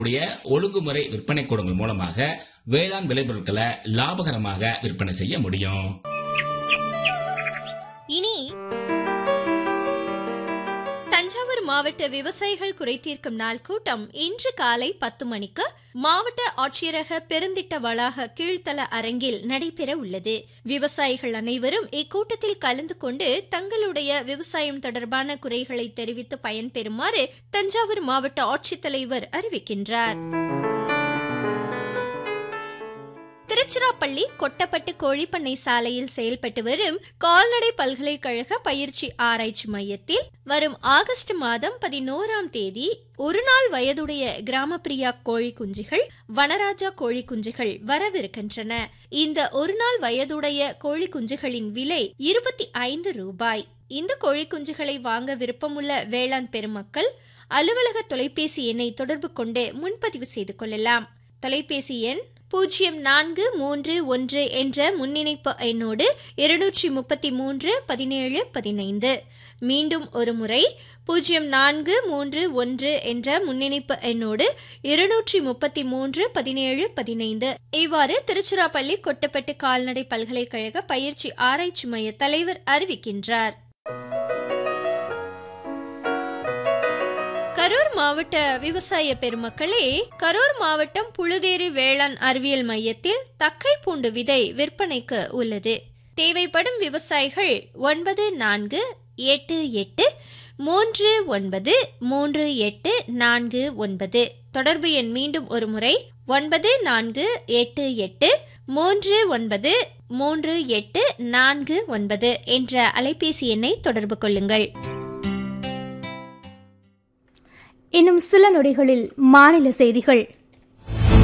உடைய ஒழுங்குமுறை விற்பனை கூடங்கள் மூலமாக வேளாண் விளைபொருட்களை லாபகரமாக விற்பனை செய்ய முடியும் இனி தஞ்சாவூர் மாவட்ட விவசாயிகள் குறைதீர்க்கும் நாள் கூட்டம் இன்று காலை பத்து மணிக்கு மாவட்ட ஆட்சியரக பெருந்திட்ட வளாக கீழ்த்தல அரங்கில் நடைபெற உள்ளது விவசாயிகள் அனைவரும் இக்கூட்டத்தில் கலந்து கொண்டு தங்களுடைய விவசாயம் தொடர்பான குறைகளை தெரிவித்து பயன்பெறுமாறு தஞ்சாவூர் மாவட்ட ஆட்சித்தலைவர் அறிவிக்கின்றார் திருச்சிராப்பள்ளி கொட்டப்பட்டு கோழிப்பண்ணை சாலையில் செயல்பட்டு வரும் கால்நடை பல்கலைக்கழக பயிற்சி ஆராய்ச்சி மையத்தில் வரும் ஆகஸ்ட் மாதம் பதினோராம் தேதி ஒரு நாள் வயதுடைய கிராமப்பிரியா கோழி குஞ்சுகள் வனராஜா கோழி குஞ்சுகள் வரவிருக்கின்றன இந்த ஒரு நாள் வயதுடைய கோழி குஞ்சுகளின் விலை இருபத்தி ஐந்து ரூபாய் இந்த கோழி குஞ்சுகளை வாங்க விருப்பமுள்ள வேளாண் பெருமக்கள் அலுவலக தொலைபேசி எண்ணை தொடர்பு கொண்டு முன்பதிவு செய்து கொள்ளலாம் தொலைபேசி எண் பூஜ்ஜியம் நான்கு மூன்று ஒன்று என்ற முன்னிணைப்பு எண்ணோடு இருநூற்றி முப்பத்தி மூன்று பதினேழு பதினைந்து மீண்டும் ஒரு முறை பூஜ்ஜியம் நான்கு மூன்று ஒன்று என்ற முன்னிணைப்பு எண்ணோடு இருநூற்றி முப்பத்தி மூன்று பதினேழு பதினைந்து இவ்வாறு திருச்சிராப்பள்ளி கொட்டப்பட்டு கால்நடை பல்கலைக்கழக பயிற்சி ஆராய்ச்சி மைய தலைவர் அறிவிக்கின்றார் கரூர் மாவட்ட விவசாய பெருமக்களே கரூர் மாவட்டம் புழுதேரி வேளாண் அறிவியல் மையத்தில் தக்கை பூண்டு விதை விற்பனைக்கு உள்ளது தேவைப்படும் விவசாயிகள் ஒன்பது நான்கு எட்டு எட்டு மூன்று ஒன்பது மூன்று எட்டு நான்கு ஒன்பது தொடர்பு எண் மீண்டும் ஒரு முறை ஒன்பது நான்கு எட்டு எட்டு மூன்று ஒன்பது மூன்று எட்டு நான்கு ஒன்பது என்ற அலைபேசி எண்ணை தொடர்பு கொள்ளுங்கள் இன்னும் சில நொடிகளில் மாநில செய்திகள்